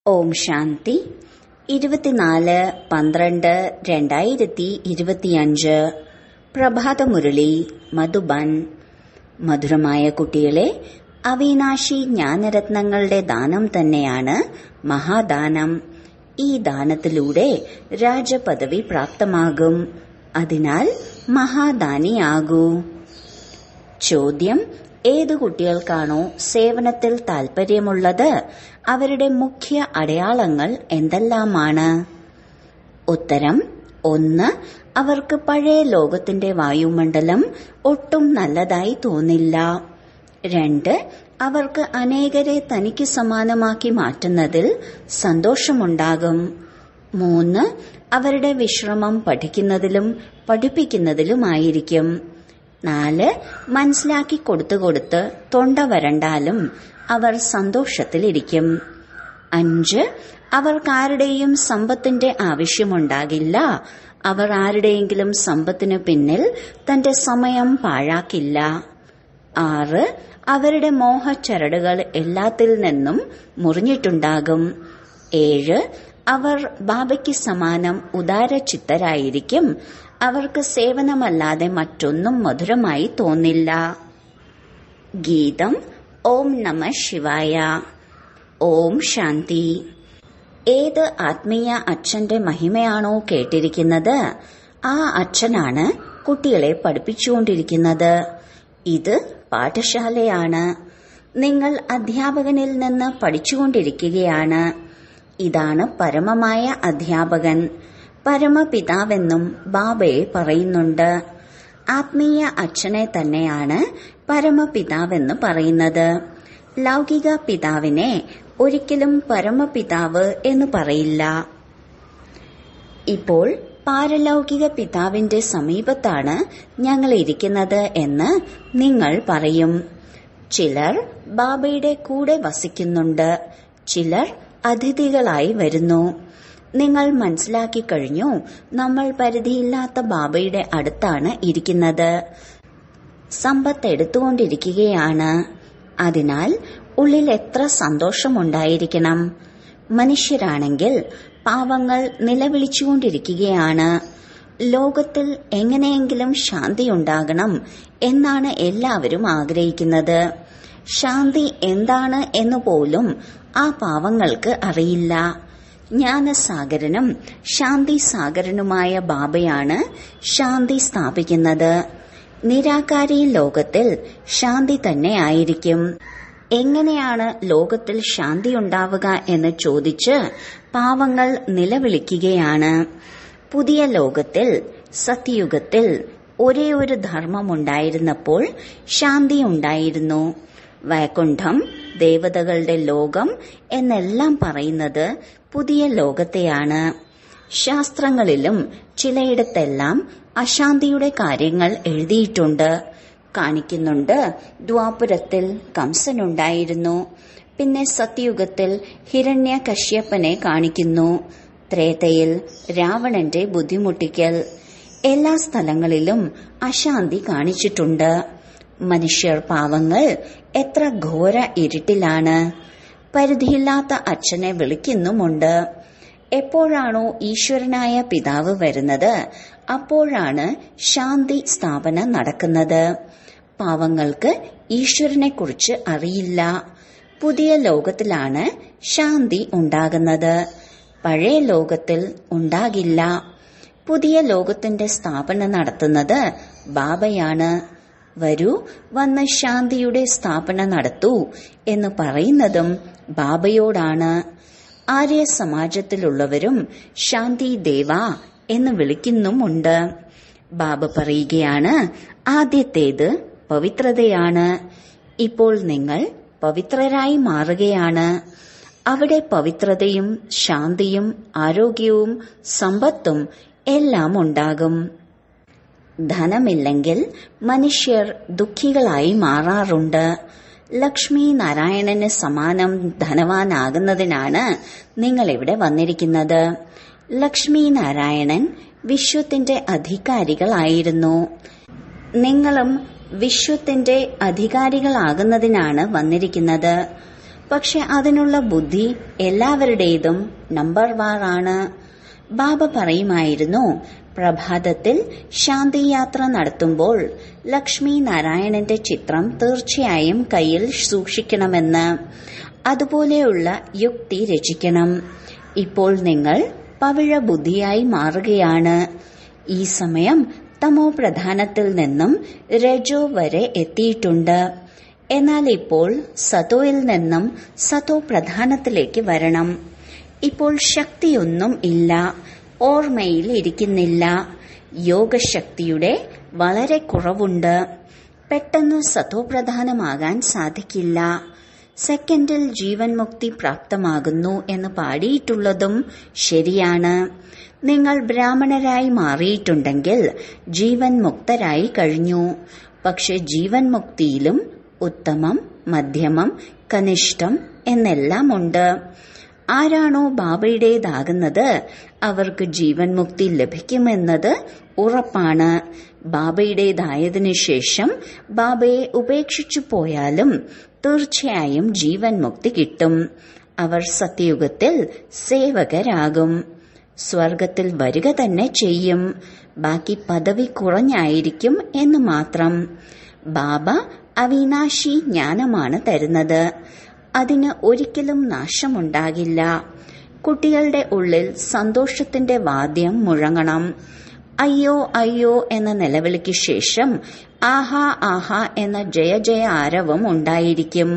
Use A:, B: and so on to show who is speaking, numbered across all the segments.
A: ഓം ശാന്തി ഇരുപത്തിനാല് പന്ത്രണ്ട് രണ്ടായിരത്തി ഇരുപത്തിയഞ്ച് പ്രഭാതമുരളി മധുബൻ മധുരമായ കുട്ടികളെ അവിനാശി ജ്ഞാനരത്നങ്ങളുടെ ദാനം തന്നെയാണ് മഹാദാനം ഈ ദാനത്തിലൂടെ രാജപദവി പ്രാപ്തമാകും അതിനാൽ മഹാദാനിയാകൂ ചോദ്യം ഏത് കുട്ടികൾക്കാണോ സേവനത്തിൽ താൽപര്യമുള്ളത് അവരുടെ മുഖ്യ അടയാളങ്ങൾ എന്തെല്ലാമാണ് ഉത്തരം ഒന്ന് അവർക്ക് പഴയ ലോകത്തിന്റെ വായുമണ്ഡലം ഒട്ടും നല്ലതായി തോന്നില്ല രണ്ട് അവർക്ക് അനേകരെ തനിക്ക് സമാനമാക്കി മാറ്റുന്നതിൽ സന്തോഷമുണ്ടാകും മൂന്ന് അവരുടെ വിശ്രമം പഠിക്കുന്നതിലും പഠിപ്പിക്കുന്നതിലുമായിരിക്കും നാല് മനസ്സിലാക്കി കൊടുത്തു കൊടുത്ത് തൊണ്ട വരണ്ടാലും അവർ സന്തോഷത്തിലിരിക്കും അഞ്ച് അവർക്കാരുടെയും സമ്പത്തിന്റെ ആവശ്യമുണ്ടാകില്ല അവർ ആരുടെയെങ്കിലും സമ്പത്തിനു പിന്നിൽ തന്റെ സമയം പാഴാക്കില്ല ആറ് അവരുടെ മോഹച്ചരടുകൾ എല്ലാത്തിൽ നിന്നും മുറിഞ്ഞിട്ടുണ്ടാകും ഏഴ് അവർ ബാബയ്ക്ക് സമാനം ഉദാരചിത്തരായിരിക്കും അവർക്ക് സേവനമല്ലാതെ മറ്റൊന്നും മധുരമായി തോന്നില്ല ഗീതം ഓം നമ ശിവായ ഓം ശാന്തി ഏത് ആത്മീയ അച്ഛന്റെ മഹിമയാണോ കേട്ടിരിക്കുന്നത് ആ അച്ഛനാണ് കുട്ടികളെ പഠിപ്പിച്ചുകൊണ്ടിരിക്കുന്നത് ഇത് പാഠശാലയാണ് നിങ്ങൾ അധ്യാപകനിൽ നിന്ന് പഠിച്ചുകൊണ്ടിരിക്കുകയാണ് ഇതാണ് പരമമായ അധ്യാപകൻ പരമപിതാവെന്നും ബാബയെ പറയുന്നുണ്ട് ആത്മീയ അച്ഛനെ തന്നെയാണ് പരമപിതാവെന്ന് പറയുന്നത് ലൗകിക പിതാവിനെ ഒരിക്കലും പരമപിതാവ് എന്ന് പറയില്ല ഇപ്പോൾ പാരലൗകിക പിതാവിന്റെ സമീപത്താണ് ഞങ്ങൾ ഇരിക്കുന്നത് എന്ന് നിങ്ങൾ പറയും ചിലർ ബാബയുടെ കൂടെ വസിക്കുന്നുണ്ട് ചിലർ അതിഥികളായി വരുന്നു നിങ്ങൾ മനസ്സിലാക്കി കഴിഞ്ഞു നമ്മൾ പരിധിയില്ലാത്ത ബാബയുടെ അടുത്താണ് ഇരിക്കുന്നത് സമ്പത്ത് എടുത്തുകൊണ്ടിരിക്കുകയാണ് അതിനാൽ ഉള്ളിൽ എത്ര സന്തോഷമുണ്ടായിരിക്കണം മനുഷ്യരാണെങ്കിൽ പാവങ്ങൾ നിലവിളിച്ചുകൊണ്ടിരിക്കുകയാണ് ലോകത്തിൽ എങ്ങനെയെങ്കിലും ശാന്തി ഉണ്ടാകണം എന്നാണ് എല്ലാവരും ആഗ്രഹിക്കുന്നത് ശാന്തി എന്താണ് എന്ന് പോലും ആ പാവങ്ങൾക്ക് അറിയില്ല ജ്ഞാനസാഗരനും ശാന്തി സാഗരനുമായ ബാബയാണ് ശാന്തി സ്ഥാപിക്കുന്നത് നിരാകാരി ലോകത്തിൽ ശാന്തി തന്നെ ആയിരിക്കും എങ്ങനെയാണ് ലോകത്തിൽ ശാന്തി ഉണ്ടാവുക എന്ന് ചോദിച്ച് പാവങ്ങൾ നിലവിളിക്കുകയാണ് പുതിയ ലോകത്തിൽ സത്യയുഗത്തിൽ ഒരേ ഒരു ധർമ്മമുണ്ടായിരുന്നപ്പോൾ ശാന്തി ഉണ്ടായിരുന്നു വൈകുണ്ഠം ദേവതകളുടെ ലോകം എന്നെല്ലാം പറയുന്നത് പുതിയ ലോകത്തെയാണ് ശാസ്ത്രങ്ങളിലും ചിലയിടത്തെല്ലാം അശാന്തിയുടെ കാര്യങ്ങൾ എഴുതിയിട്ടുണ്ട് കാണിക്കുന്നുണ്ട് ദ്വാപുരത്തിൽ കംസനുണ്ടായിരുന്നു പിന്നെ സത്യയുഗത്തിൽ ഹിരണ്യ കശ്യപ്പനെ കാണിക്കുന്നു ത്രേതയിൽ രാവണന്റെ ബുദ്ധിമുട്ടിക്കൽ എല്ലാ സ്ഥലങ്ങളിലും അശാന്തി കാണിച്ചിട്ടുണ്ട് മനുഷ്യർ പാവങ്ങൾ എത്ര ഘോര ഇരുട്ടിലാണ് പരിധിയില്ലാത്ത അച്ഛനെ വിളിക്കുന്നുമുണ്ട് എപ്പോഴാണോ ഈശ്വരനായ പിതാവ് വരുന്നത് അപ്പോഴാണ് ശാന്തി സ്ഥാപന നടക്കുന്നത് പാവങ്ങൾക്ക് ഈശ്വരനെ കുറിച്ച് അറിയില്ല പുതിയ ലോകത്തിലാണ് ശാന്തി ഉണ്ടാകുന്നത് പഴയ ലോകത്തിൽ ഉണ്ടാകില്ല പുതിയ ലോകത്തിന്റെ സ്ഥാപന നടത്തുന്നത് ബാബയാണ് വരൂ വന്ന് ശാന്തിയുടെ സ്ഥാപന നടത്തൂ എന്ന് പറയുന്നതും ബാബയോടാണ് ആര്യ സമാജത്തിലുള്ളവരും ശാന്തി ദേവ എന്ന് വിളിക്കുന്നുമുണ്ട് ബാബ പറയുകയാണ് ആദ്യത്തേത് പവിത്രതയാണ് ഇപ്പോൾ നിങ്ങൾ പവിത്രരായി മാറുകയാണ് അവിടെ പവിത്രതയും ശാന്തിയും ആരോഗ്യവും സമ്പത്തും എല്ലാം ഉണ്ടാകും ധനമില്ലെങ്കിൽ മനുഷ്യർ ദുഃഖികളായി മാറാറുണ്ട് ലക്ഷ്മി നാരായണന് സമാനം ധനവാനാകുന്നതിനാണ് നിങ്ങൾ ഇവിടെ വന്നിരിക്കുന്നത് ലക്ഷ്മി നാരായണൻ വിശ്വത്തിന്റെ അധികാരികളായിരുന്നു നിങ്ങളും വിശ്വത്തിന്റെ അധികാരികളാകുന്നതിനാണ് വന്നിരിക്കുന്നത് പക്ഷെ അതിനുള്ള ബുദ്ധി എല്ലാവരുടേതും നമ്പർ വാറാണ് ബാബ പറയുമായിരുന്നു പ്രഭാതത്തിൽ ശാന്തിയാത്ര നടത്തുമ്പോൾ ലക്ഷ്മി നാരായണന്റെ ചിത്രം തീർച്ചയായും കയ്യിൽ സൂക്ഷിക്കണമെന്ന് അതുപോലെയുള്ള യുക്തി രചിക്കണം ഇപ്പോൾ നിങ്ങൾ പവിഴ ബുദ്ധിയായി മാറുകയാണ് ഈ സമയം തമോ പ്രധാനത്തിൽ നിന്നും രജോ വരെ എത്തിയിട്ടുണ്ട് എന്നാൽ ഇപ്പോൾ സതോയിൽ നിന്നും സതോ പ്രധാനത്തിലേക്ക് വരണം ഇപ്പോൾ ശക്തിയൊന്നും ഇല്ല ഓർമ്മയിൽ ഇരിക്കുന്നില്ല യോഗശക്തിയുടെ വളരെ കുറവുണ്ട് പെട്ടെന്ന് സതോപ്രധാനമാകാൻ സാധിക്കില്ല സെക്കൻഡിൽ ജീവൻ മുക്തി പ്രാപ്തമാകുന്നു എന്ന് പാടിയിട്ടുള്ളതും ശരിയാണ് നിങ്ങൾ ബ്രാഹ്മണരായി മാറിയിട്ടുണ്ടെങ്കിൽ ജീവൻ മുക്തരായി കഴിഞ്ഞു പക്ഷെ ജീവൻ മുക്തിയിലും ഉത്തമം മധ്യമം കനിഷ്ഠം എന്നെല്ലാം ഉണ്ട് ആരാണോ ബാബയുടേതാകുന്നത് അവർക്ക് ജീവൻ മുക്തി ലഭിക്കുമെന്നത് ഉറപ്പാണ് ബാബയുടേതായതിനു ശേഷം ബാബയെ ഉപേക്ഷിച്ചു പോയാലും തീർച്ചയായും ജീവൻ മുക്തി കിട്ടും അവർ സത്യയുഗത്തിൽ സേവകരാകും സ്വർഗത്തിൽ വരിക തന്നെ ചെയ്യും ബാക്കി പദവി കുറഞ്ഞായിരിക്കും എന്ന് മാത്രം ബാബ അവിനാശി ജ്ഞാനമാണ് തരുന്നത് അതിന് ഒരിക്കലും നാശമുണ്ടാകില്ല കുട്ടികളുടെ ഉള്ളിൽ സന്തോഷത്തിന്റെ വാദ്യം മുഴങ്ങണം അയ്യോ അയ്യോ എന്ന നിലവിളിക്ക് ശേഷം ആഹാ ആഹാ എന്ന ജയ ജയ ആരവം ഉണ്ടായിരിക്കും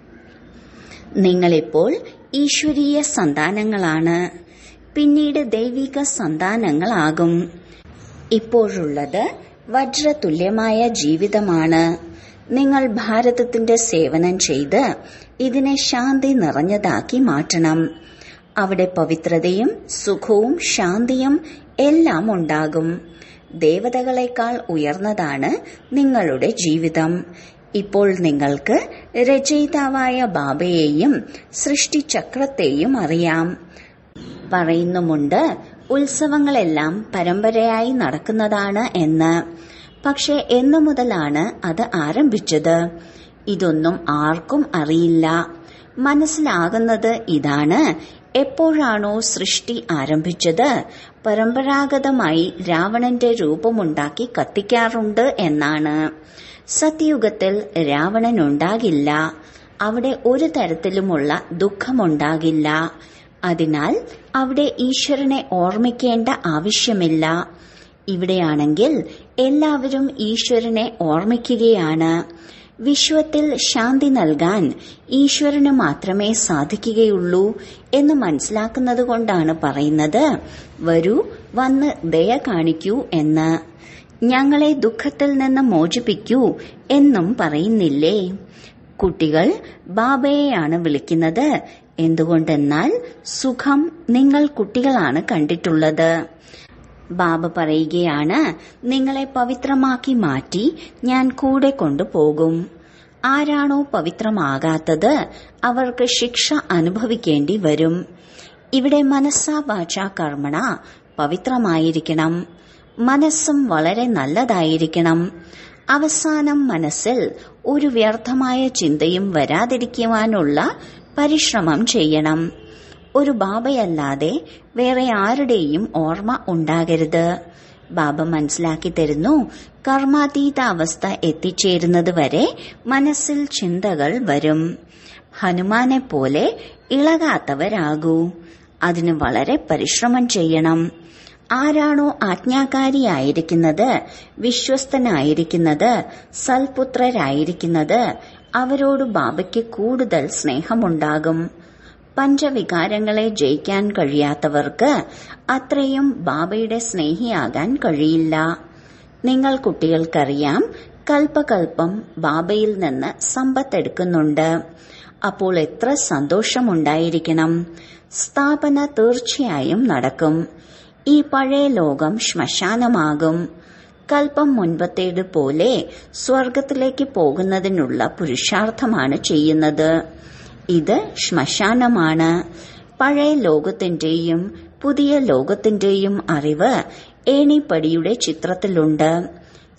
A: നിങ്ങളിപ്പോൾ ഈശ്വരീയ സന്താനങ്ങളാണ് പിന്നീട് ദൈവിക സന്താനങ്ങളാകും ഇപ്പോഴുള്ളത് വജ്രതുല്യമായ ജീവിതമാണ് നിങ്ങൾ ഭാരതത്തിന്റെ സേവനം ചെയ്ത് ഇതിനെ ശാന്തി നിറഞ്ഞതാക്കി മാറ്റണം അവിടെ പവിത്രതയും സുഖവും ശാന്തിയും എല്ലാം ഉണ്ടാകും ദേവതകളെക്കാൾ ഉയർന്നതാണ് നിങ്ങളുടെ ജീവിതം ഇപ്പോൾ നിങ്ങൾക്ക് രചയിതാവായ ബാബയെയും സൃഷ്ടിചക്രത്തെയും അറിയാം പറയുന്നുമുണ്ട് ഉത്സവങ്ങളെല്ലാം പരമ്പരയായി നടക്കുന്നതാണ് എന്ന് പക്ഷെ എന്നു മുതലാണ് അത് ആരംഭിച്ചത് ഇതൊന്നും ആർക്കും അറിയില്ല മനസ്സിലാകുന്നത് ഇതാണ് എപ്പോഴാണോ സൃഷ്ടി ആരംഭിച്ചത് പരമ്പരാഗതമായി രാവണന്റെ രൂപമുണ്ടാക്കി കത്തിക്കാറുണ്ട് എന്നാണ് സത്യയുഗത്തിൽ രാവണൻ ഉണ്ടാകില്ല അവിടെ ഒരു തരത്തിലുമുള്ള ദുഃഖമുണ്ടാകില്ല അതിനാൽ അവിടെ ഈശ്വരനെ ഓർമ്മിക്കേണ്ട ആവശ്യമില്ല ഇവിടെയാണെങ്കിൽ എല്ലാവരും ഈശ്വരനെ ഓർമ്മിക്കുകയാണ് വിശ്വത്തിൽ ശാന്തി നൽകാൻ ഈശ്വരന് മാത്രമേ സാധിക്കുകയുള്ളൂ എന്ന് മനസ്സിലാക്കുന്നത് കൊണ്ടാണ് പറയുന്നത് വരൂ വന്ന് ദയ കാണിക്കൂ എന്ന് ഞങ്ങളെ ദുഃഖത്തിൽ നിന്ന് മോചിപ്പിക്കൂ എന്നും പറയുന്നില്ലേ കുട്ടികൾ ബാബയെയാണ് വിളിക്കുന്നത് എന്തുകൊണ്ടെന്നാൽ സുഖം നിങ്ങൾ കുട്ടികളാണ് കണ്ടിട്ടുള്ളത് ബാബ പറയുകയാണ് നിങ്ങളെ പവിത്രമാക്കി മാറ്റി ഞാൻ കൂടെ കൊണ്ടുപോകും ആരാണോ പവിത്രമാകാത്തത് അവർക്ക് ശിക്ഷ അനുഭവിക്കേണ്ടി വരും ഇവിടെ മനസ്സാ വാച കർമ്മണ പവിത്രമായിരിക്കണം മനസ്സും വളരെ നല്ലതായിരിക്കണം അവസാനം മനസ്സിൽ ഒരു വ്യർത്ഥമായ ചിന്തയും വരാതിരിക്കുവാനുള്ള പരിശ്രമം ചെയ്യണം ഒരു ബാബയല്ലാതെ വേറെ ആരുടെയും ഓർമ്മ ഉണ്ടാകരുത് ബാബ മനസ്സിലാക്കി തരുന്നു കർമാതീത അവസ്ഥ എത്തിച്ചേരുന്നത് വരെ മനസ്സിൽ ചിന്തകൾ വരും ഹനുമാനെ പോലെ ഇളകാത്തവരാകൂ അതിന് വളരെ പരിശ്രമം ചെയ്യണം ആരാണോ ആജ്ഞാകാരിയായിരിക്കുന്നത് വിശ്വസ്തനായിരിക്കുന്നത് സൽപുത്രരായിരിക്കുന്നത് അവരോട് ബാബയ്ക്ക് കൂടുതൽ സ്നേഹമുണ്ടാകും പഞ്ചവികാരങ്ങളെ ജയിക്കാൻ കഴിയാത്തവർക്ക് അത്രയും ബാബയുടെ സ്നേഹിയാകാൻ കഴിയില്ല നിങ്ങൾ കുട്ടികൾക്കറിയാം കൽപ്പകൽപ്പം ബാബയിൽ നിന്ന് സമ്പത്തെടുക്കുന്നുണ്ട് അപ്പോൾ എത്ര സന്തോഷമുണ്ടായിരിക്കണം സ്ഥാപന തീർച്ചയായും നടക്കും ഈ പഴയ ലോകം ശ്മശാനമാകും കൽപ്പം മുൻപത്തേത് പോലെ സ്വർഗത്തിലേക്ക് പോകുന്നതിനുള്ള പുരുഷാർത്ഥമാണ് ചെയ്യുന്നത് ഇത് ശ്മശാനമാണ് പഴയ ലോകത്തിന്റെയും പുതിയ ലോകത്തിന്റെയും അറിവ് ഏണിപ്പടിയുടെ ചിത്രത്തിലുണ്ട്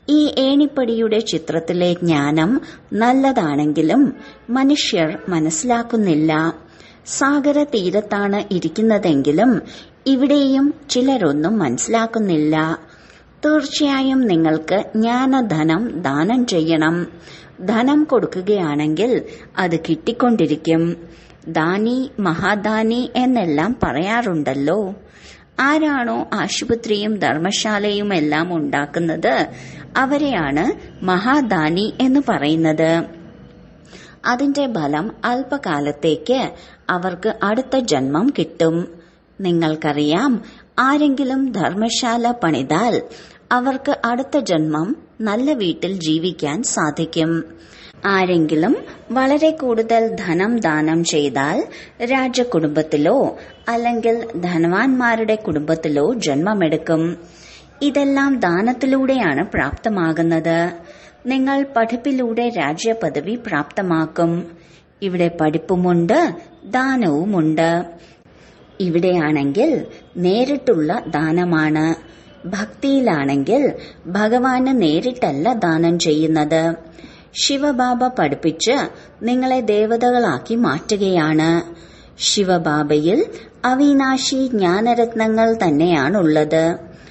A: ഈ ഏണിപ്പടിയുടെ ചിത്രത്തിലെ ജ്ഞാനം നല്ലതാണെങ്കിലും മനുഷ്യർ മനസ്സിലാക്കുന്നില്ല സാഗര തീരത്താണ് ഇരിക്കുന്നതെങ്കിലും ഇവിടെയും ചിലരൊന്നും മനസ്സിലാക്കുന്നില്ല തീർച്ചയായും നിങ്ങൾക്ക് ജ്ഞാനധനം ദാനം ചെയ്യണം ധനം കൊടുക്കുകയാണെങ്കിൽ അത് കിട്ടിക്കൊണ്ടിരിക്കും ദാനി മഹാദാനി എന്നെല്ലാം പറയാറുണ്ടല്ലോ ആരാണോ ആശുപത്രിയും ധർമ്മശാലയും എല്ലാം ഉണ്ടാക്കുന്നത് അവരെയാണ് മഹാദാനി എന്ന് പറയുന്നത് അതിന്റെ ഫലം അല്പകാലത്തേക്ക് അവർക്ക് അടുത്ത ജന്മം കിട്ടും നിങ്ങൾക്കറിയാം ആരെങ്കിലും ധർമ്മശാല പണിതാൽ അവർക്ക് അടുത്ത ജന്മം നല്ല വീട്ടിൽ ജീവിക്കാൻ സാധിക്കും ആരെങ്കിലും വളരെ കൂടുതൽ ധനം ദാനം ചെയ്താൽ രാജകുടുംബത്തിലോ അല്ലെങ്കിൽ ധനവാന്മാരുടെ കുടുംബത്തിലോ ജന്മമെടുക്കും ഇതെല്ലാം ദാനത്തിലൂടെയാണ് പ്രാപ്തമാകുന്നത് നിങ്ങൾ പഠിപ്പിലൂടെ രാജ്യപദവി പ്രാപ്തമാക്കും ഇവിടെ പഠിപ്പുമുണ്ട് ദാനവുമുണ്ട് ഇവിടെയാണെങ്കിൽ നേരിട്ടുള്ള ദാനമാണ് ഭക്തിയിലാണെങ്കിൽ ഭഗവാന് നേരിട്ടല്ല ദാനം ചെയ്യുന്നത് ശിവബാബ പഠിപ്പിച്ച് നിങ്ങളെ ദേവതകളാക്കി മാറ്റുകയാണ് ശിവബാബയിൽ അവിനാശി ജ്ഞാനരത്നങ്ങൾ തന്നെയാണുള്ളത്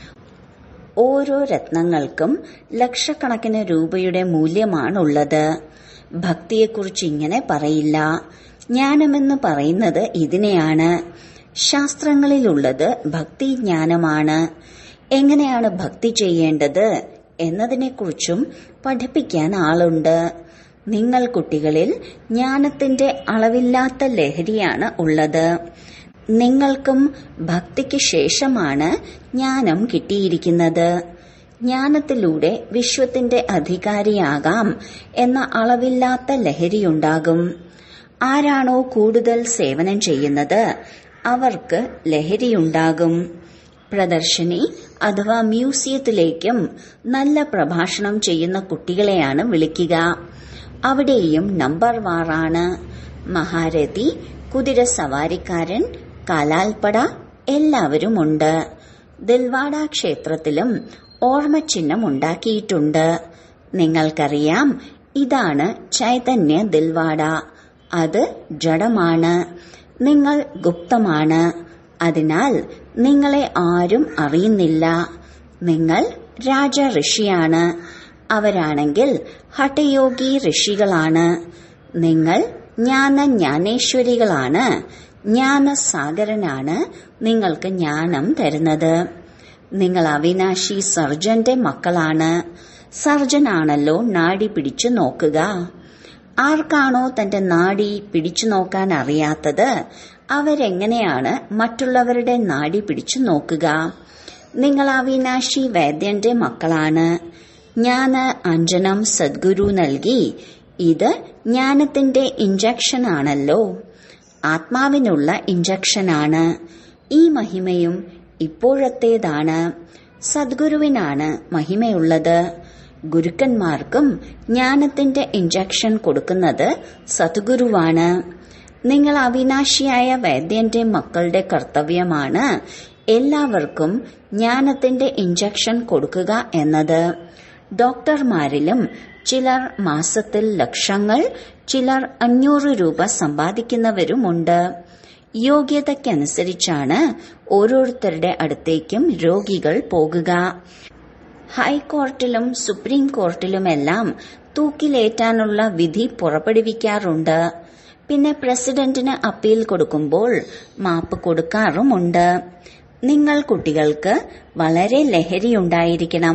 A: ഓരോ രത്നങ്ങൾക്കും ലക്ഷക്കണക്കിന് രൂപയുടെ മൂല്യമാണുള്ളത് ഭക്തിയെക്കുറിച്ച് ഇങ്ങനെ പറയില്ല ജ്ഞാനമെന്ന് പറയുന്നത് ഇതിനെയാണ് ശാസ്ത്രങ്ങളിലുള്ളത് ഭക്തി ജ്ഞാനമാണ് എങ്ങനെയാണ് ഭക്തി ചെയ്യേണ്ടത് എന്നതിനെക്കുറിച്ചും പഠിപ്പിക്കാൻ ആളുണ്ട് നിങ്ങൾ കുട്ടികളിൽ ജ്ഞാനത്തിന്റെ അളവില്ലാത്ത ലഹരിയാണ് ഉള്ളത് നിങ്ങൾക്കും ഭക്തിക്ക് ശേഷമാണ് ജ്ഞാനം കിട്ടിയിരിക്കുന്നത് ജ്ഞാനത്തിലൂടെ വിശ്വത്തിന്റെ അധികാരിയാകാം എന്ന അളവില്ലാത്ത ലഹരിയുണ്ടാകും ആരാണോ കൂടുതൽ സേവനം ചെയ്യുന്നത് അവർക്ക് ലഹരിയുണ്ടാകും പ്രദർശിനി അഥവാ മ്യൂസിയത്തിലേക്കും നല്ല പ്രഭാഷണം ചെയ്യുന്ന കുട്ടികളെയാണ് വിളിക്കുക അവിടെയും നമ്പർ വാറാണ് മഹാരഥി കുതിര സവാരിക്കാരൻ കാലാൽപ്പട എല്ലാവരുമുണ്ട് ദിൽവാഡ ക്ഷേത്രത്തിലും ഓർമ്മചിഹ്നം ഉണ്ടാക്കിയിട്ടുണ്ട് നിങ്ങൾക്കറിയാം ഇതാണ് ചൈതന്യ ദിൽവാഡ അത് ജഡമാണ് നിങ്ങൾ ഗുപ്തമാണ് അതിനാൽ നിങ്ങളെ ആരും അറിയുന്നില്ല നിങ്ങൾ രാജ ഋഷിയാണ് അവരാണെങ്കിൽ ഹഠയോഗി ഋഷികളാണ് നിങ്ങൾ ജ്ഞാന ജ്ഞാനേശ്വരികളാണ് ജ്ഞാനസാഗരനാണ് നിങ്ങൾക്ക് ജ്ഞാനം തരുന്നത് നിങ്ങൾ അവിനാശി സർജന്റെ മക്കളാണ് സർജനാണല്ലോ നാടി പിടിച്ചു നോക്കുക ആർക്കാണോ തന്റെ നാടി പിടിച്ചു നോക്കാൻ അറിയാത്തത് അവരെങ്ങനെയാണ് മറ്റുള്ളവരുടെ നാടി പിടിച്ചു നോക്കുക നിങ്ങൾ അവിനാശി വൈദ്യന്റെ മക്കളാണ് ജ്ഞാന അഞ്ജനം സദ്ഗുരു നൽകി ഇത് ജ്ഞാനത്തിന്റെ ഇഞ്ചക്ഷൻ ആണല്ലോ ആത്മാവിനുള്ള ഇഞ്ചക്ഷനാണ് ഈ മഹിമയും ഇപ്പോഴത്തേതാണ് സദ്ഗുരുവിനാണ് മഹിമയുള്ളത് ഗുരുക്കന്മാർക്കും ജ്ഞാനത്തിന്റെ ഇഞ്ചക്ഷൻ കൊടുക്കുന്നത് സദ്ഗുരുവാണ് നിങ്ങൾ അവിനാശിയായ വൈദ്യന്റെ മക്കളുടെ കർത്തവ്യമാണ് എല്ലാവർക്കും ജ്ഞാനത്തിന്റെ ഇഞ്ചക്ഷൻ കൊടുക്കുക എന്നത് ഡോക്ടർമാരിലും ചിലർ മാസത്തിൽ ലക്ഷങ്ങൾ ചിലർ അഞ്ഞൂറ് രൂപ സമ്പാദിക്കുന്നവരുമുണ്ട് യോഗ്യതയ്ക്കനുസരിച്ചാണ് ഓരോരുത്തരുടെ അടുത്തേക്കും രോഗികൾ പോകുക ഹൈക്കോർട്ടിലും സുപ്രീം കോർട്ടിലുമെല്ലാം തൂക്കിലേറ്റാനുള്ള വിധി പുറപ്പെടുവിക്കാറുണ്ട് പിന്നെ പ്രസിഡന്റിന് അപ്പീൽ കൊടുക്കുമ്പോൾ മാപ്പ് കൊടുക്കാറുമുണ്ട് നിങ്ങൾ കുട്ടികൾക്ക് വളരെ ലഹരിയുണ്ടായിരിക്കണം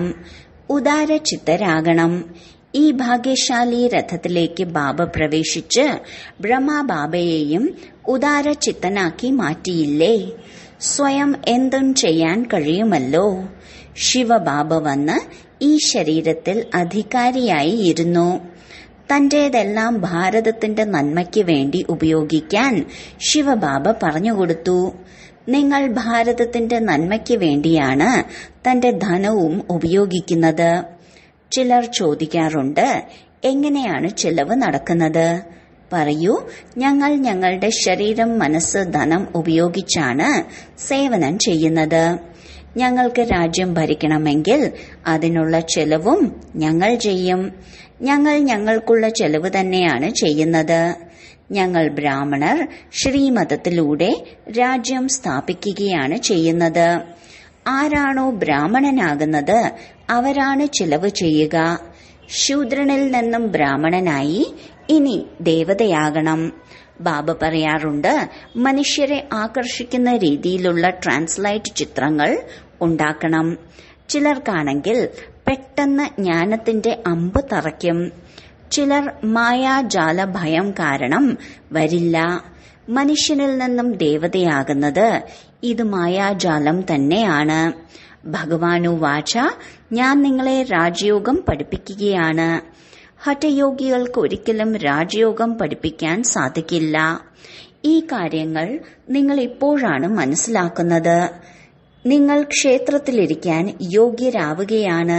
A: ഉദാരചിത്തരാകണം ഈ ഭാഗ്യശാലി രഥത്തിലേക്ക് ബാബ പ്രവേശിച്ച് ബ്രഹ്മബാബയെയും ഉദാരചിത്തനാക്കി മാറ്റിയില്ലേ സ്വയം എന്തും ചെയ്യാൻ കഴിയുമല്ലോ ശിവബാബ വന്ന് ഈ ശരീരത്തിൽ അധികാരിയായി ഇരുന്നു തന്റേതെല്ലാം ഭാരതത്തിന്റെ നന്മയ്ക്ക് വേണ്ടി ഉപയോഗിക്കാൻ ശിവബാബ പറഞ്ഞുകൊടുത്തു നിങ്ങൾ ഭാരതത്തിന്റെ നന്മയ്ക്ക് വേണ്ടിയാണ് തന്റെ ധനവും ഉപയോഗിക്കുന്നത് ചിലർ ചോദിക്കാറുണ്ട് എങ്ങനെയാണ് ചിലവ് നടക്കുന്നത് പറയൂ ഞങ്ങൾ ഞങ്ങളുടെ ശരീരം മനസ്സ് ധനം ഉപയോഗിച്ചാണ് സേവനം ചെയ്യുന്നത് ഞങ്ങൾക്ക് രാജ്യം ഭരിക്കണമെങ്കിൽ അതിനുള്ള ചെലവും ഞങ്ങൾ ചെയ്യും ഞങ്ങൾ ഞങ്ങൾക്കുള്ള ചെലവ് തന്നെയാണ് ചെയ്യുന്നത് ഞങ്ങൾ ബ്രാഹ്മണർ ശ്രീമതത്തിലൂടെ രാജ്യം സ്ഥാപിക്കുകയാണ് ചെയ്യുന്നത് ആരാണോ ബ്രാഹ്മണനാകുന്നത് അവരാണ് ചിലവ് ചെയ്യുക ശൂദ്രനിൽ നിന്നും ബ്രാഹ്മണനായി ഇനി ദേവതയാകണം ബാബ പറയാറുണ്ട് മനുഷ്യരെ ആകർഷിക്കുന്ന രീതിയിലുള്ള ട്രാൻസ്ലൈറ്റ് ചിത്രങ്ങൾ ഉണ്ടാക്കണം ചിലർക്കാണെങ്കിൽ പെട്ടെന്ന് ജ്ഞാനത്തിന്റെ അമ്പ് തറയ്ക്കും ചിലർ മായാജാല ഭയം കാരണം വരില്ല മനുഷ്യനിൽ നിന്നും ദേവതയാകുന്നത് ഇത് മായാജാലം തന്നെയാണ് ഭഗവാനു വാച ഞാൻ നിങ്ങളെ രാജയോഗം പഠിപ്പിക്കുകയാണ് ഹഠയോഗികൾക്ക് ഒരിക്കലും രാജയോഗം പഠിപ്പിക്കാൻ സാധിക്കില്ല ഈ കാര്യങ്ങൾ നിങ്ങൾ ഇപ്പോഴാണ് മനസ്സിലാക്കുന്നത് നിങ്ങൾ ക്ഷേത്രത്തിലിരിക്കാൻ യോഗ്യരാവുകയാണ്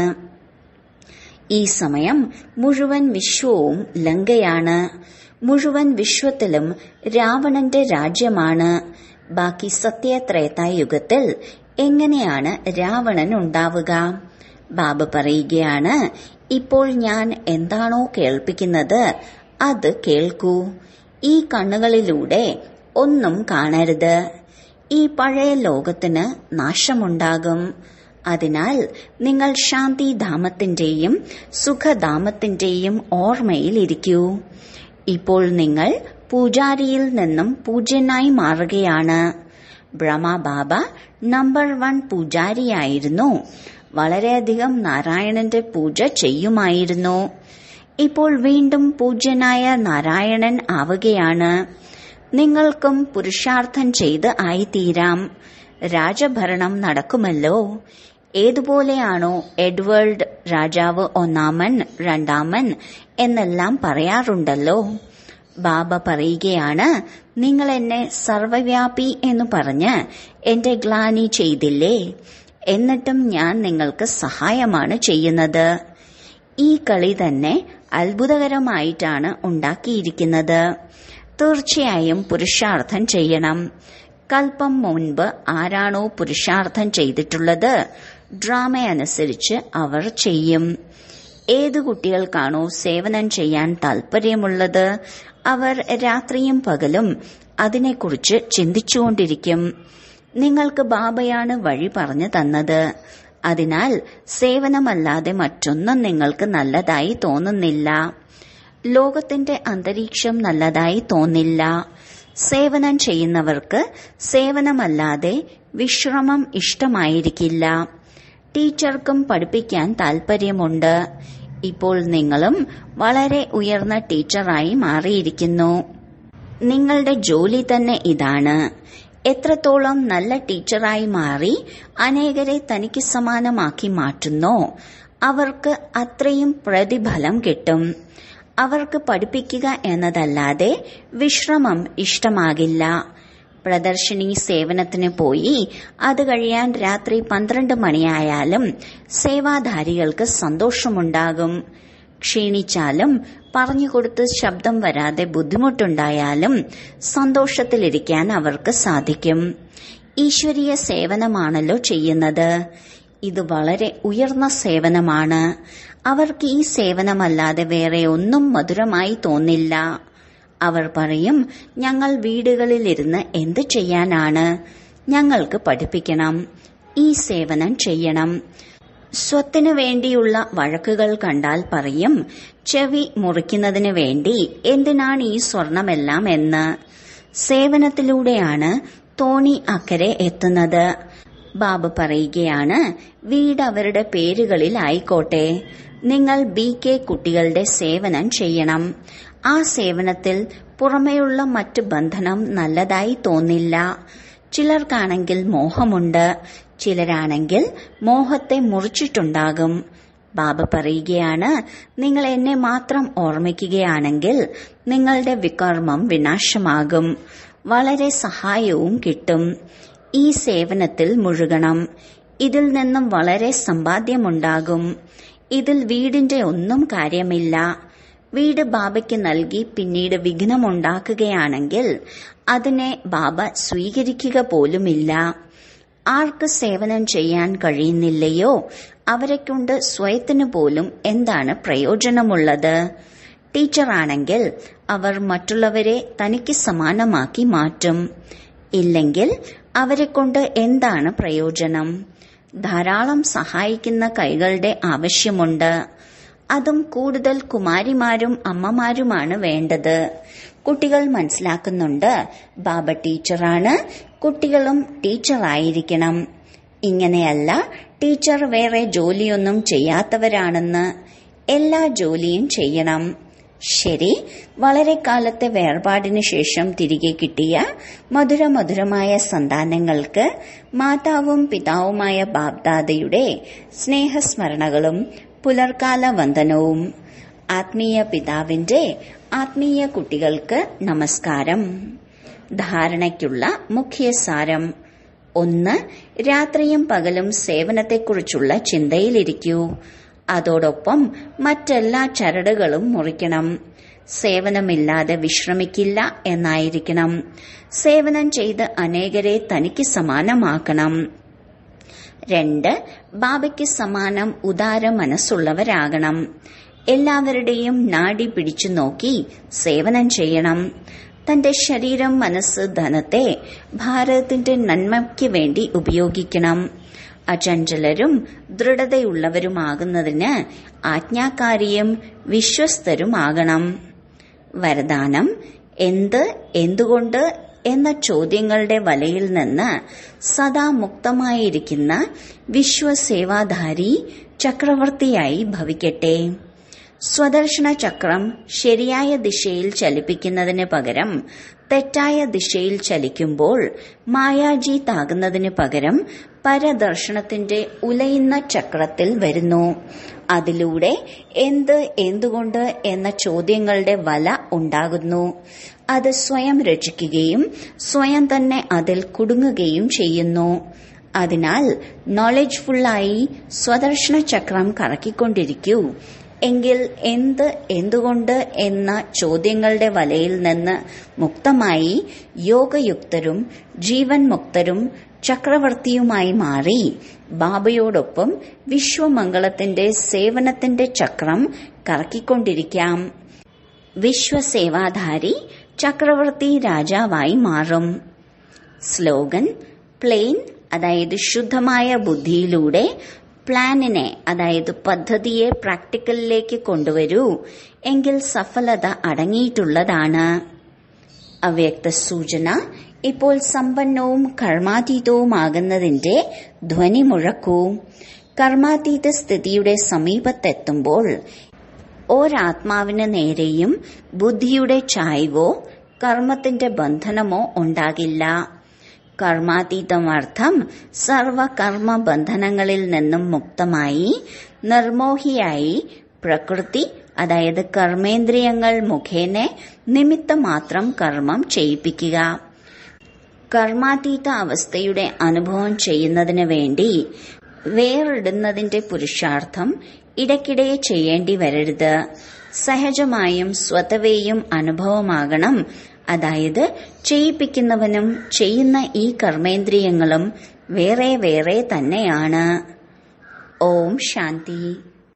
A: ഈ സമയം മുഴുവൻ വിശ്വവും ലങ്കയാണ് മുഴുവൻ വിശ്വത്തിലും രാവണന്റെ രാജ്യമാണ് ബാക്കി സത്യത്രേത യുഗത്തിൽ എങ്ങനെയാണ് രാവണൻ ഉണ്ടാവുക ബാബ പറയുകയാണ് ഇപ്പോൾ ഞാൻ എന്താണോ കേൾപ്പിക്കുന്നത് അത് കേൾക്കൂ ഈ കണ്ണുകളിലൂടെ ഒന്നും കാണരുത് ഈ പഴയ ലോകത്തിന് നാശമുണ്ടാകും അതിനാൽ നിങ്ങൾ ശാന്തിധാമത്തിന്റെയും സുഖധാമത്തിന്റെയും ഓർമ്മയിൽ ഇരിക്കൂ ഇപ്പോൾ നിങ്ങൾ പൂജാരിയിൽ നിന്നും പൂജ്യനായി മാറുകയാണ് ബ്രഹ്മബാബ നമ്പർ വൺ പൂജാരിയായിരുന്നു വളരെയധികം നാരായണന്റെ പൂജ ചെയ്യുമായിരുന്നു ഇപ്പോൾ വീണ്ടും പൂജ്യനായ നാരായണൻ ആവുകയാണ് നിങ്ങൾക്കും പുരുഷാർത്ഥം ചെയ്ത് ആയിത്തീരാം രാജഭരണം നടക്കുമല്ലോ ഏതുപോലെയാണോ എഡ്വേർഡ് രാജാവ് ഒന്നാമൻ രണ്ടാമൻ എന്നെല്ലാം പറയാറുണ്ടല്ലോ ബാബ പറയുകയാണ് നിങ്ങൾ എന്നെ സർവവ്യാപി എന്ന് പറഞ്ഞ് എന്റെ ഗ്ലാനി ചെയ്തില്ലേ എന്നിട്ടും ഞാൻ നിങ്ങൾക്ക് സഹായമാണ് ചെയ്യുന്നത് ഈ കളി തന്നെ അത്ഭുതകരമായിട്ടാണ് ഉണ്ടാക്കിയിരിക്കുന്നത് തീർച്ചയായും പുരുഷാർത്ഥം ചെയ്യണം കൽപ്പം മുൻപ് ആരാണോ പുരുഷാർത്ഥം ചെയ്തിട്ടുള്ളത് ഡ്രാമ അനുസരിച്ച് അവർ ചെയ്യും ഏതു കുട്ടികൾക്കാണോ സേവനം ചെയ്യാൻ താൽപര്യമുള്ളത് അവർ രാത്രിയും പകലും അതിനെക്കുറിച്ച് ചിന്തിച്ചുകൊണ്ടിരിക്കും നിങ്ങൾക്ക് ബാബയാണ് വഴി പറഞ്ഞു തന്നത് അതിനാൽ സേവനമല്ലാതെ മറ്റൊന്നും നിങ്ങൾക്ക് നല്ലതായി തോന്നുന്നില്ല ലോകത്തിന്റെ അന്തരീക്ഷം നല്ലതായി തോന്നില്ല സേവനം ചെയ്യുന്നവർക്ക് സേവനമല്ലാതെ വിശ്രമം ഇഷ്ടമായിരിക്കില്ല ടീച്ചർക്കും പഠിപ്പിക്കാൻ താൽപര്യമുണ്ട് ഇപ്പോൾ നിങ്ങളും വളരെ ഉയർന്ന ടീച്ചറായി മാറിയിരിക്കുന്നു നിങ്ങളുടെ ജോലി തന്നെ ഇതാണ് എത്രത്തോളം നല്ല ടീച്ചറായി മാറി അനേകരെ തനിക്ക് സമാനമാക്കി മാറ്റുന്നോ അവർക്ക് അത്രയും പ്രതിഫലം കിട്ടും അവർക്ക് പഠിപ്പിക്കുക എന്നതല്ലാതെ വിശ്രമം ഇഷ്ടമാകില്ല പ്രദർശിനി സേവനത്തിന് പോയി അത് കഴിയാൻ രാത്രി പന്ത്രണ്ട് മണിയായാലും സേവാധാരികൾക്ക് സന്തോഷമുണ്ടാകും ക്ഷീണിച്ചാലും പറഞ്ഞുകൊടുത്ത് ശബ്ദം വരാതെ ബുദ്ധിമുട്ടുണ്ടായാലും സന്തോഷത്തിലിരിക്കാൻ അവർക്ക് സാധിക്കും ഈശ്വരീയ സേവനമാണല്ലോ ചെയ്യുന്നത് ഇത് വളരെ ഉയർന്ന സേവനമാണ് അവർക്ക് ഈ സേവനമല്ലാതെ വേറെ ഒന്നും മധുരമായി തോന്നില്ല അവർ പറയും ഞങ്ങൾ വീടുകളിലിരുന്ന് എന്ത് ചെയ്യാനാണ് ഞങ്ങൾക്ക് പഠിപ്പിക്കണം ഈ സേവനം ചെയ്യണം സ്വത്തിനു വേണ്ടിയുള്ള വഴക്കുകൾ കണ്ടാൽ പറയും ചെവി മുറിക്കുന്നതിന് വേണ്ടി എന്തിനാണ് ഈ സ്വർണമെല്ലാം എന്ന് സേവനത്തിലൂടെയാണ് തോണി അക്കരെ എത്തുന്നത് ബാബു പറയുകയാണ് വീട് അവരുടെ പേരുകളിൽ ആയിക്കോട്ടെ നിങ്ങൾ ബി കെ കുട്ടികളുടെ സേവനം ചെയ്യണം ആ സേവനത്തിൽ പുറമെയുള്ള മറ്റു ബന്ധനം നല്ലതായി തോന്നില്ല ചിലർക്കാണെങ്കിൽ മോഹമുണ്ട് ചിലരാണെങ്കിൽ മോഹത്തെ മുറിച്ചിട്ടുണ്ടാകും ബാബ പറയുകയാണ് നിങ്ങൾ എന്നെ മാത്രം ഓർമ്മിക്കുകയാണെങ്കിൽ നിങ്ങളുടെ വികർമ്മം വിനാശമാകും വളരെ സഹായവും കിട്ടും ഈ സേവനത്തിൽ മുഴുകണം ഇതിൽ നിന്നും വളരെ സമ്പാദ്യമുണ്ടാകും ഇതിൽ വീടിന്റെ ഒന്നും കാര്യമില്ല വീട് ബാബയ്ക്ക് നൽകി പിന്നീട് വിഘ്നമുണ്ടാക്കുകയാണെങ്കിൽ അതിനെ ബാബ സ്വീകരിക്കുക പോലുമില്ല ആർക്ക് സേവനം ചെയ്യാൻ കഴിയുന്നില്ലയോ അവരെക്കൊണ്ട് സ്വയത്തിനു പോലും എന്താണ് പ്രയോജനമുള്ളത് ടീച്ചറാണെങ്കിൽ അവർ മറ്റുള്ളവരെ തനിക്ക് സമാനമാക്കി മാറ്റും ഇല്ലെങ്കിൽ അവരെക്കൊണ്ട് എന്താണ് പ്രയോജനം ധാരാളം സഹായിക്കുന്ന കൈകളുടെ ആവശ്യമുണ്ട് അതും കൂടുതൽ കുമാരിമാരും അമ്മമാരുമാണ് വേണ്ടത് കുട്ടികൾ മനസ്സിലാക്കുന്നുണ്ട് ബാബ ടീച്ചറാണ് കുട്ടികളും ടീച്ചറായിരിക്കണം ഇങ്ങനെയല്ല ടീച്ചർ വേറെ ജോലിയൊന്നും ചെയ്യാത്തവരാണെന്ന് എല്ലാ ജോലിയും ചെയ്യണം ശരി വളരെ കാലത്തെ വേർപാടിനു ശേഷം തിരികെ കിട്ടിയ മധുരമധുരമായ സന്താനങ്ങൾക്ക് മാതാവും പിതാവുമായ ബാബ്ദാദയുടെ സ്നേഹസ്മരണകളും പുലർക്കാല വന്ദനവും ആത്മീയ പിതാവിന്റെ ആത്മീയ കുട്ടികൾക്ക് നമസ്കാരം ധാരണയ്ക്കുള്ള മുഖ്യസാരം ഒന്ന് രാത്രിയും പകലും സേവനത്തെക്കുറിച്ചുള്ള ചിന്തയിലിരിക്കൂ അതോടൊപ്പം മറ്റെല്ലാ ചരടുകളും മുറിക്കണം സേവനമില്ലാതെ വിശ്രമിക്കില്ല എന്നായിരിക്കണം സേവനം ചെയ്ത് അനേകരെ തനിക്ക് സമാനമാക്കണം രണ്ട് ബാബയ്ക്ക് സമാനം ഉദാര മനസ്സുള്ളവരാകണം എല്ലാവരുടെയും നാടി പിടിച്ചു നോക്കി സേവനം ചെയ്യണം തന്റെ ശരീരം മനസ്സ് ധനത്തെ ഭാരതത്തിന്റെ നന്മയ്ക്ക് വേണ്ടി ഉപയോഗിക്കണം അചഞ്ചലരും ദൃഢതയുള്ളവരുമാകുന്നതിന് ആജ്ഞാകാരിയും വിശ്വസ്തരുമാകണം വരദാനം എന്ത് എന്തുകൊണ്ട് എന്ന ചോദ്യങ്ങളുടെ വലയിൽ നിന്ന് സദാ മുക്തമായിരിക്കുന്ന വിശ്വസേവാധാരി ചക്രവർത്തിയായി ഭവിക്കട്ടെ സ്വദർശന ചക്രം ശരിയായ ദിശയിൽ ചലിപ്പിക്കുന്നതിന് പകരം തെറ്റായ ദിശയിൽ ചലിക്കുമ്പോൾ മായാജീത്താകുന്നതിന് പകരം പരദർശനത്തിന്റെ ഉലയുന്ന ചക്രത്തിൽ വരുന്നു അതിലൂടെ എന്ത് എന്തുകൊണ്ട് എന്ന ചോദ്യങ്ങളുടെ വല ഉണ്ടാകുന്നു അത് സ്വയം രചിക്കുകയും സ്വയം തന്നെ അതിൽ കുടുങ്ങുകയും ചെയ്യുന്നു അതിനാൽ നോളജ്ഫുള്ളായി സ്വദർശന ചക്രം കറക്കിക്കൊണ്ടിരിക്കൂ എങ്കിൽ എന്ത് എന്തുകൊണ്ട് എന്ന ചോദ്യങ്ങളുടെ വലയിൽ നിന്ന് മുക്തമായി യോഗയുക്തരും ജീവൻ മുക്തരും ചക്രവർത്തിയുമായി മാറി ബാബയോടൊപ്പം വിശ്വമംഗളത്തിന്റെ സേവനത്തിന്റെ ചക്രം കറക്കിക്കൊണ്ടിരിക്കാം വിശ്വസേവാധാരി ചക്രവർത്തി രാജാവായി മാറും സ്ലോഗൻ പ്ലെയിൻ അതായത് ശുദ്ധമായ ബുദ്ധിയിലൂടെ പ്ലാനിനെ അതായത് പദ്ധതിയെ പ്രാക്ടിക്കലിലേക്ക് കൊണ്ടുവരൂ എങ്കിൽ സഫലത അടങ്ങിയിട്ടുള്ളതാണ് അവ്യക്ത സൂചന ഇപ്പോൾ സമ്പന്നവും കർമാതീതവുമാകുന്നതിന്റെ ധ്വനി മുഴക്കൂ കർമാതീത സ്ഥിതിയുടെ സമീപത്തെത്തുമ്പോൾ ഒരാത്മാവിന് നേരെയും ബുദ്ധിയുടെ ചായ്വോ കർമ്മത്തിന്റെ ബന്ധനമോ ഉണ്ടാകില്ല കർമാതീതമർത്ഥം സർവകർമ്മ ബന്ധനങ്ങളിൽ നിന്നും മുക്തമായി നിർമോഹിയായി പ്രകൃതി അതായത് കർമ്മേന്ദ്രിയങ്ങൾ മുഖേന നിമിത്തം മാത്രം കർമ്മം ചെയ്യിപ്പിക്കുക കർമാതീത അവസ്ഥയുടെ അനുഭവം ചെയ്യുന്നതിന് വേണ്ടി വേറിടുന്നതിന്റെ പുരുഷാർത്ഥം ഇടയ്ക്കിടെ ചെയ്യേണ്ടി വരരുത് സഹജമായും സ്വതവേയും അനുഭവമാകണം അതായത് ചെയ്യിപ്പിക്കുന്നവനും ചെയ്യുന്ന ഈ കർമ്മേന്ദ്രിയങ്ങളും വേറെ വേറെ തന്നെയാണ് ഓം ശാന്തി